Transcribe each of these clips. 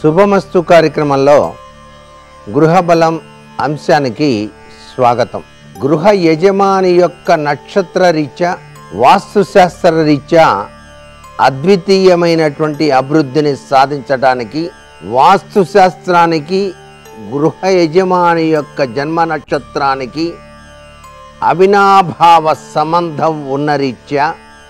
శుభమస్తు కార్యక్రమంలో గృహబలం అంశానికి స్వాగతం గృహ యజమాని యొక్క నక్షత్ర రీత్యా వాస్తుశాస్త్ర రీత్యా అద్వితీయమైనటువంటి అభివృద్ధిని సాధించడానికి వాస్తుశాస్త్రానికి గృహ యజమాని యొక్క జన్మ నక్షత్రానికి అవినాభావ సంబంధం ఉన్న రీత్యా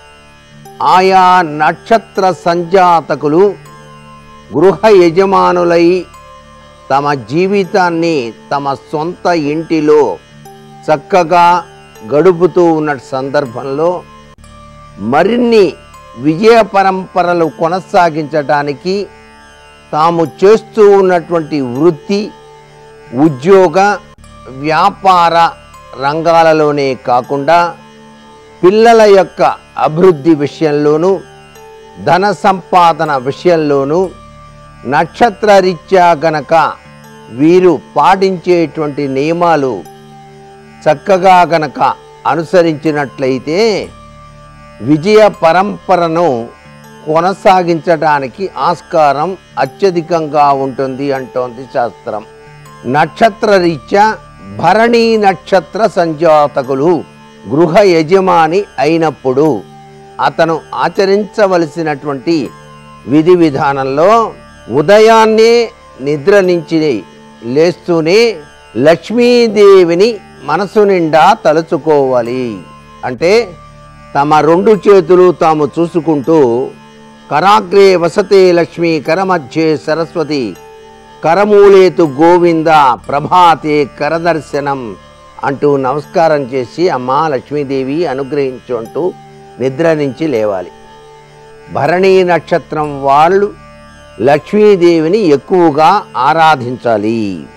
ఆయా నక్షత్ర సంజాతకులు గృహ యజమానులై తమ జీవితాన్ని తమ సొంత ఇంటిలో చక్కగా గడుపుతూ ఉన్న సందర్భంలో మరిన్ని విజయ పరంపరలు కొనసాగించడానికి తాము చేస్తూ ఉన్నటువంటి వృత్తి ఉద్యోగ వ్యాపార రంగాలలోనే కాకుండా పిల్లల యొక్క అభివృద్ధి విషయంలోనూ ధన సంపాదన విషయంలోనూ నక్షత్ర రీత్యా గనక వీరు పాటించేటువంటి నియమాలు చక్కగా గనక అనుసరించినట్లయితే విజయ పరంపరను కొనసాగించడానికి ఆస్కారం అత్యధికంగా ఉంటుంది అంటోంది శాస్త్రం నక్షత్ర రీత్యా భరణీ నక్షత్ర సంజాతకులు గృహ యజమాని అయినప్పుడు అతను ఆచరించవలసినటువంటి విధి విధానంలో ఉదయాన్నే నిద్ర నుంచి లేస్తూనే లక్ష్మీదేవిని మనసు నిండా తలుచుకోవాలి అంటే తమ రెండు చేతులు తాము చూసుకుంటూ కరాగ్రే వసతే లక్ష్మి కరమధ్యే సరస్వతి కరమూలేతు గోవింద ప్రభాతే కరదర్శనం అంటూ నమస్కారం చేసి అమ్మా లక్ష్మీదేవి అనుగ్రహించు అంటూ నిద్ర నుంచి లేవాలి భరణీ నక్షత్రం వాళ్ళు లక్ష్మీదేవిని ఎక్కువగా ఆరాధించాలి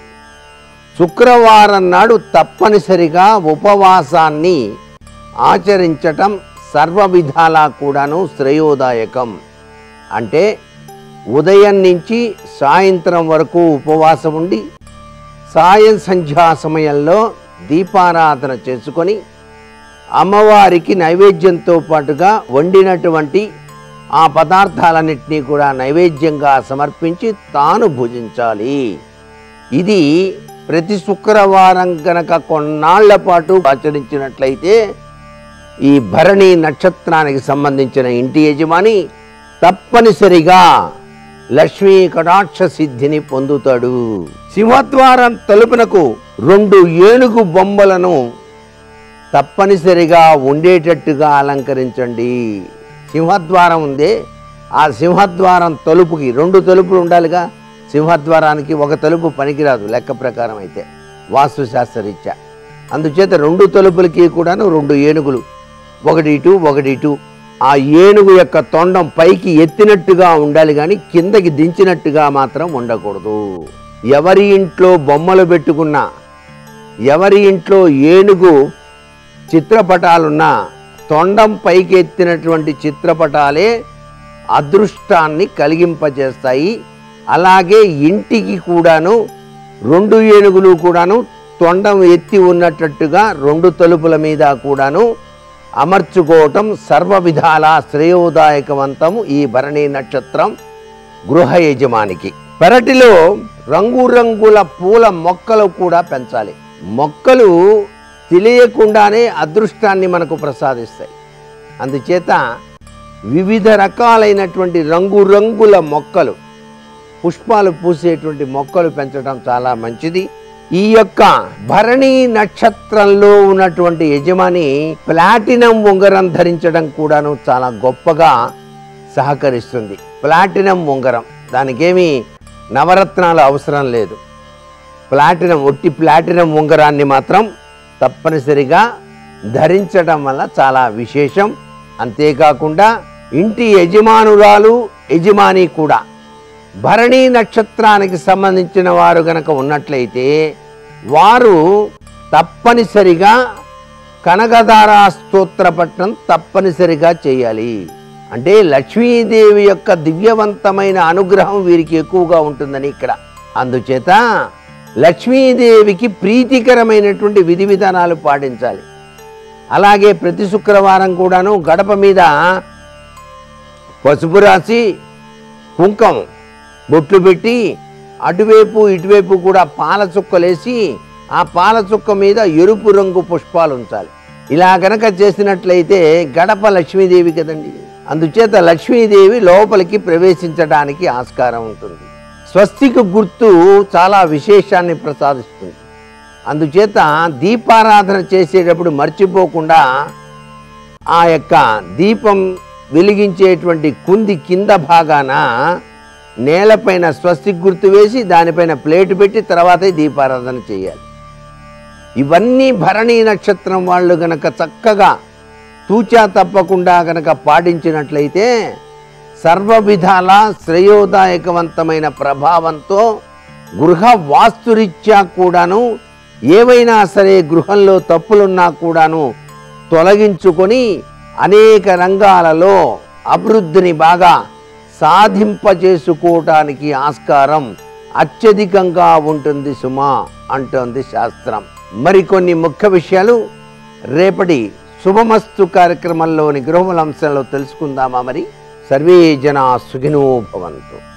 శుక్రవారం నాడు తప్పనిసరిగా ఉపవాసాన్ని ఆచరించటం సర్వ విధాలా కూడాను శ్రేయోదాయకం అంటే ఉదయం నుంచి సాయంత్రం వరకు ఉపవాసం ఉండి సాయం సంధ్యా సమయంలో దీపారాధన చేసుకొని అమ్మవారికి నైవేద్యంతో పాటుగా వండినటువంటి ఆ పదార్థాలన్నింటినీ కూడా నైవేద్యంగా సమర్పించి తాను భుజించాలి ఇది ప్రతి శుక్రవారం గనక కొన్నాళ్ల పాటు ఆచరించినట్లయితే ఈ భరణి నక్షత్రానికి సంబంధించిన ఇంటి యజమాని తప్పనిసరిగా లక్ష్మీ కటాక్ష సిద్ధిని పొందుతాడు సింహద్వారం తలుపునకు రెండు ఏనుగు బొమ్మలను తప్పనిసరిగా ఉండేటట్టుగా అలంకరించండి సింహద్వారం ఉందే ఆ సింహద్వారం తలుపుకి రెండు తలుపులు ఉండాలిగా సింహద్వారానికి ఒక తలుపు పనికిరాదు లెక్క ప్రకారం అయితే వాస్తుశాస్త్రరీత్యా అందుచేత రెండు తలుపులకి కూడాను రెండు ఏనుగులు ఒకటి ఇటు ఒకటి ఇటు ఆ ఏనుగు యొక్క తొండం పైకి ఎత్తినట్టుగా ఉండాలి కానీ కిందకి దించినట్టుగా మాత్రం ఉండకూడదు ఎవరి ఇంట్లో బొమ్మలు పెట్టుకున్నా ఎవరి ఇంట్లో ఏనుగు చిత్రపటాలున్నా తొండం పైకి ఎత్తినటువంటి చిత్రపటాలే అదృష్టాన్ని కలిగింపజేస్తాయి అలాగే ఇంటికి కూడాను రెండు ఏనుగులు కూడాను తొండం ఎత్తి ఉన్నట్టుగా రెండు తలుపుల మీద కూడాను అమర్చుకోవటం సర్వ విధాల శ్రేయోదాయకవంతము ఈ భరణి నక్షత్రం గృహ యజమానికి పెరటిలో రంగురంగుల పూల మొక్కలు కూడా పెంచాలి మొక్కలు తెలియకుండానే అదృష్టాన్ని మనకు ప్రసాదిస్తాయి అందుచేత వివిధ రకాలైనటువంటి రంగురంగుల మొక్కలు పుష్పాలు పూసేటువంటి మొక్కలు పెంచడం చాలా మంచిది ఈ యొక్క భరణి నక్షత్రంలో ఉన్నటువంటి యజమాని ప్లాటినం ఉంగరం ధరించడం కూడాను చాలా గొప్పగా సహకరిస్తుంది ప్లాటినం ఉంగరం దానికేమీ నవరత్నాలు అవసరం లేదు ప్లాటినం ఒట్టి ప్లాటినం ఉంగరాన్ని మాత్రం తప్పనిసరిగా ధరించడం వల్ల చాలా విశేషం అంతేకాకుండా ఇంటి యజమానురాలు యజమాని కూడా భరణి నక్షత్రానికి సంబంధించిన వారు గనక ఉన్నట్లయితే వారు తప్పనిసరిగా కనకదారా స్తోత్ర పట్టణం తప్పనిసరిగా చేయాలి అంటే లక్ష్మీదేవి యొక్క దివ్యవంతమైన అనుగ్రహం వీరికి ఎక్కువగా ఉంటుందని ఇక్కడ అందుచేత లక్ష్మీదేవికి ప్రీతికరమైనటువంటి విధి విధానాలు పాటించాలి అలాగే ప్రతి శుక్రవారం కూడాను గడప మీద పసుపు రాసి కుంకం బొట్లు పెట్టి అటువైపు ఇటువైపు కూడా పాల చుక్కలేసి ఆ పాల చుక్క మీద ఎరుపు రంగు పుష్పాలు ఉంచాలి ఇలా గనక చేసినట్లయితే గడప లక్ష్మీదేవి కదండి అందుచేత లక్ష్మీదేవి లోపలికి ప్రవేశించడానికి ఆస్కారం ఉంటుంది స్వస్తికి గుర్తు చాలా విశేషాన్ని ప్రసాదిస్తుంది అందుచేత దీపారాధన చేసేటప్పుడు మర్చిపోకుండా ఆ యొక్క దీపం వెలిగించేటువంటి కుంది కింద భాగాన నేలపైన స్వస్తిక్ గుర్తు వేసి దానిపైన ప్లేట్ పెట్టి తర్వాతే దీపారాధన చేయాలి ఇవన్నీ భరణీ నక్షత్రం వాళ్ళు గనక చక్కగా తూచా తప్పకుండా గనక పాటించినట్లయితే సర్వ విధాల శ్రేయోదాయకవంతమైన ప్రభావంతో గృహ వాస్తురీత్యా కూడాను ఏవైనా సరే గృహంలో తప్పులున్నా కూడాను తొలగించుకొని అనేక రంగాలలో అభివృద్ధిని బాగా సాధింపజేసుకోవటానికి ఆస్కారం అత్యధికంగా ఉంటుంది సుమా అంటోంది శాస్త్రం మరికొన్ని ముఖ్య విషయాలు రేపటి శుభమస్తు కార్యక్రమంలోని గృహముల అంశాల్లో తెలుసుకుందామా మరి సర్వే జనా సుఖినో భవంతు